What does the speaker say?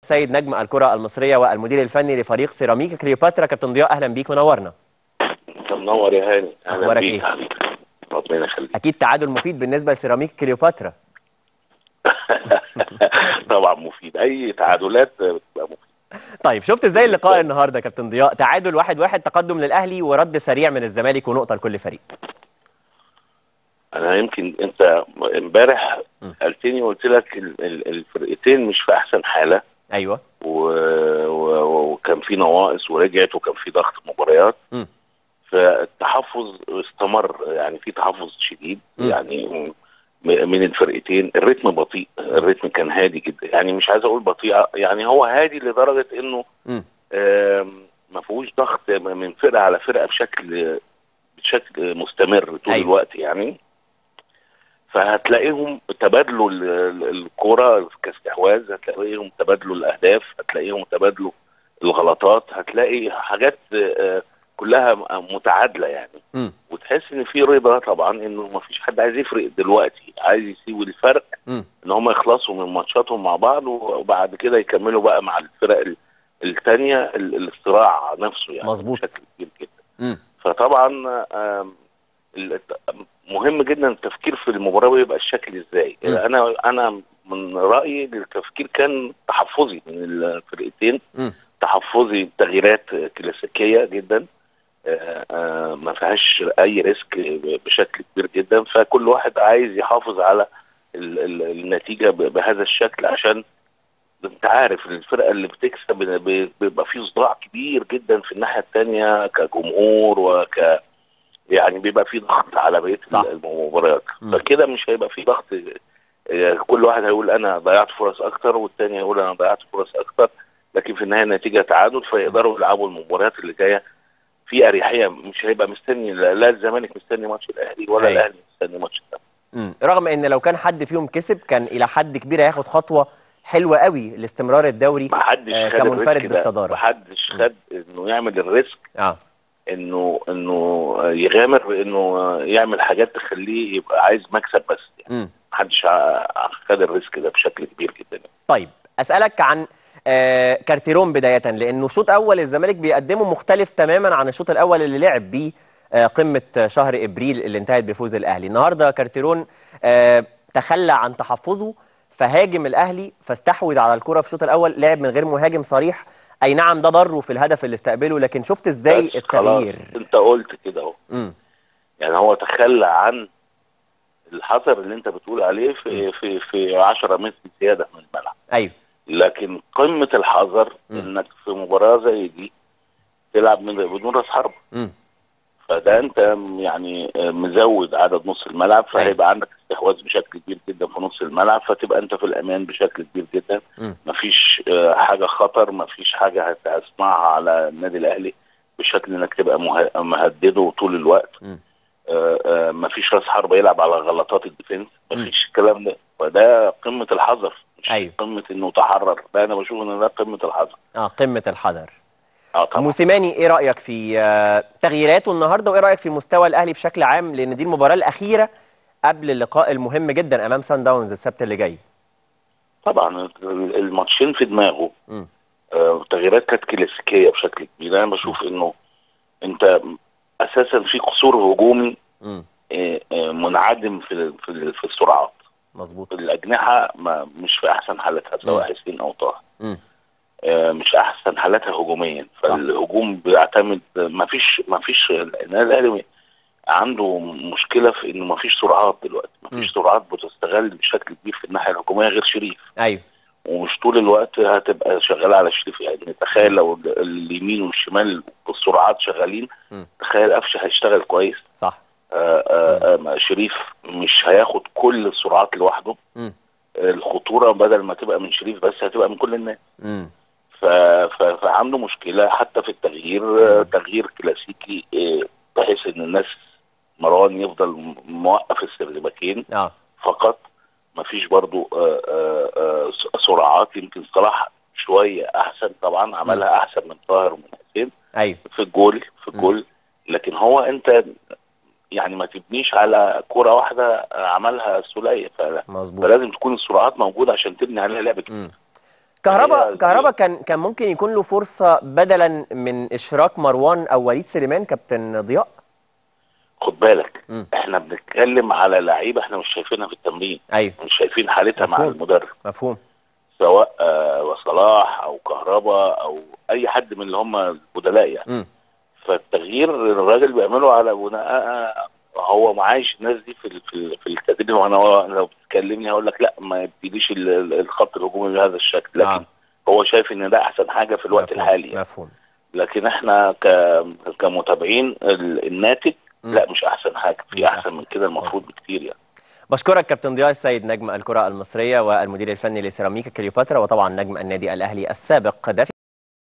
سيد نجم الكرة المصرية والمدير الفني لفريق سيراميكا كليوباترا كابتن ضياء أهلا بيك منورنا انت منور يا هاني اهلا أخبارك بيك إيه؟ يا حبيبي ربنا يخليك أكيد تعادل مفيد بالنسبة لسيراميكا كليوباترا طبعا مفيد اي تعادلات بتبقى مفيدة طيب شفت ازاي اللقاء النهارده يا كابتن ضياء تعادل واحد واحد تقدم للأهلي ورد سريع من الزمالك ونقطة لكل فريق انا يمكن انت امبارح م. قلتني وقلت لك ال- ال- الفرقتين مش في احسن حاله أيوه و... و... وكان في نواقص ورجعت وكان في ضغط مباريات م. فالتحفظ استمر يعني في تحفظ شديد م. يعني م- من الفرقتين الريتم بطيء الريتم كان هادي جدا يعني مش عايز اقول بطيء يعني هو هادي لدرجه انه مم. آم، ما فيهوش ضغط من فرقه على فرقه بشكل بشكل مستمر طول أيوة. أيوة. الوقت يعني فهتلاقيهم تبادلوا ال- ال- الكرة كاستحواذ هتلاقيهم تبادلوا الاهداف هتلاقيهم تبادلوا الغلطات هتلاقي حاجات آه، كلها متعادله يعني مم. وتحس ان في رضا طبعا انه ما فيش حد عايز يفرق دلوقتي عايز يسيب الفرق مم. ان هم يخلصوا من ماتشاتهم مع بعض وبعد كده يكملوا بقى مع الفرق ال- التانية ال- الصراع نفسه يعني مظبوط. بشكل كبير جدا مم. فطبعا آم، ال- مهم جدا التفكير في المباراه يبقى الشكل ازاي م. انا انا من رايي التفكير كان تحفظي من الفرقتين مم. تحفظي تغييرات كلاسيكيه جدا آه، آه، ما فيهاش اي ريسك بشكل كبير جدا فكل واحد عايز يحافظ على ال- ال- النتيجه ب- بهذا الشكل عشان انت عارف الفرقه اللي بتكسب ب- بيبقى في صداع كبير جدا في الناحيه الثانيه كجمهور وك يعني بيبقى في ضغط على بقيه صح. المباريات مم. فكده مش هيبقى في ضغط آه، كل واحد هيقول انا ضيعت فرص اكتر والتاني هيقول انا ضيعت فرص اكتر لكن في النهايه النتيجه تعادل فيقدروا يلعبوا المباريات اللي جايه في اريحيه مش هيبقى مستني لا لا الزمالك مستني ماتش الاهلي ولا أيوة. الاهلي مستني ماتش الزمالك مم. رغم ان لو كان حد فيهم كسب كان الى حد كبير هياخد خطوه حلوه قوي لاستمرار الدوري ما حدش آه، خد كمنفرد الريسك ده. بالصدارة. ما حدش خد انه يعمل الريسك اه انه انه يغامر بانه يعمل حاجات تخليه يبقى عايز مكسب بس يعني مم. محدش ع- خد الريسك ده بشكل كبير جدا طيب اسالك عن آه كارتيرون بدايه لانه شوط اول الزمالك بيقدمه مختلف تماما عن الشوط الاول اللي لعب بيه آه قمه شهر ابريل اللي انتهت بفوز الاهلي النهارده كارتيرون آه تخلى عن تحفظه فهاجم الاهلي فاستحوذ على الكره في الشوط الاول لعب من غير مهاجم صريح اي نعم ده ضره في الهدف اللي استقبله لكن شفت ازاي بس خلاص التغيير انت قلت كده اهو امم يعني هو تخلى عن الحذر اللي انت بتقول عليه في في في 10 متر زياده من الملعب ايوه لكن قمه الحذر مم. انك في مباراه زي دي تلعب من بدون راس حرب امم فده انت يعني مزود عدد نص الملعب فهيبقى عندك استحواذ بشكل كبير جدا في نص الملعب فتبقى انت في الامان بشكل كبير جدا مم. مفيش آه، حاجه خطر مفيش حاجه هت- هتصنعها على النادي الاهلي بشكل انك تبقى مه- مهدده طول الوقت مم. آه، آه، مفيش راس حربه يلعب على غلطات الديفنس مم. مفيش الكلام ده فده قمه الحذر مش أيوة. قمه انه تحرر ده انا بشوف ان ده قمه الحذر اه قمه الحذر اه طبعا موسيماني ايه رايك في آه، تغييراته النهارده وايه رايك في مستوى الاهلي بشكل عام لان دي المباراه الاخيره قبل اللقاء المهم جدا امام سان داونز السبت اللي جاي طبعا الماتشين في دماغه مم. آه، تغييرات كانت كلاسيكيه بشكل كبير انا بشوف انه انت اساسا في قصور هجومي امم آه، آه، منعدم في في في السرعات مظبوط الاجنحه ما مش في احسن حالتها مم. سواء حسين او طه امم آه، مش احسن حالاتها هجوميا صح. فالهجوم بيعتمد ما فيش ما فيش النادي الاهلي عنده مشكله في انه ما فيش سرعات دلوقتي ما مم. فيش سرعات بتستغل بشكل كبير في الناحيه الهجوميه غير شريف ايوه ومش طول الوقت هتبقى شغاله على شريف يعني تخيل لو ال- اليمين والشمال بالسرعات شغالين مم. تخيل قفشه هيشتغل كويس صح آه، آه، آه، شريف مش هياخد كل السرعات لوحده امم الخطوره بدل ما تبقى من شريف بس هتبقى من كل الناس امم ف- ف- فعنده مشكله حتى في التغيير آه، تغيير كلاسيكي آه، بحيث ان الناس مروان يفضل م- موقف السردباكين اه فقط مفيش برضو آه، آه، آه، س- سرعات يمكن صلاح شويه احسن طبعا عملها احسن من طاهر ومن حسين ايوه في الجول في الجول لكن هو انت يعني ما تبنيش على كرة واحدة عملها السولية ف- مظبوط فلازم تكون السرعات موجودة عشان تبني عليها لعبة امم كهربا هي- كهربا كان كان ممكن يكون له فرصه بدلا من اشراك مروان او وليد سليمان كابتن ضياء خد بالك مم. احنا بنتكلم على لعيبه احنا مش شايفينها في التمرين ايوه مش شايفين حالتها مع مفهوم. المدرب مفهوم سواء آه، صلاح او كهربا او اي حد من اللي هم البدلاء يعني امم فالتغيير الراجل بيعمله على بناء آه، هو معايش الناس دي في ال- في ال- في التدريب وانا لو بتكلمني هقول لك لا ما يديليش ال- ال- الخط الهجومي بهذا الشكل لكن آه. هو شايف ان ده احسن حاجه في الوقت مفهوم. الحالي يعني. مفهوم لكن احنا ك... كمتابعين ال- الناتج مم. لا مش احسن حاجه مش في احسن أحسن. من كده المفروض بكتير يعني بشكرك كابتن ضياء السيد نجم الكره المصريه والمدير الفني لسيراميكا كليوباترا وطبعا نجم النادي الاهلي السابق ده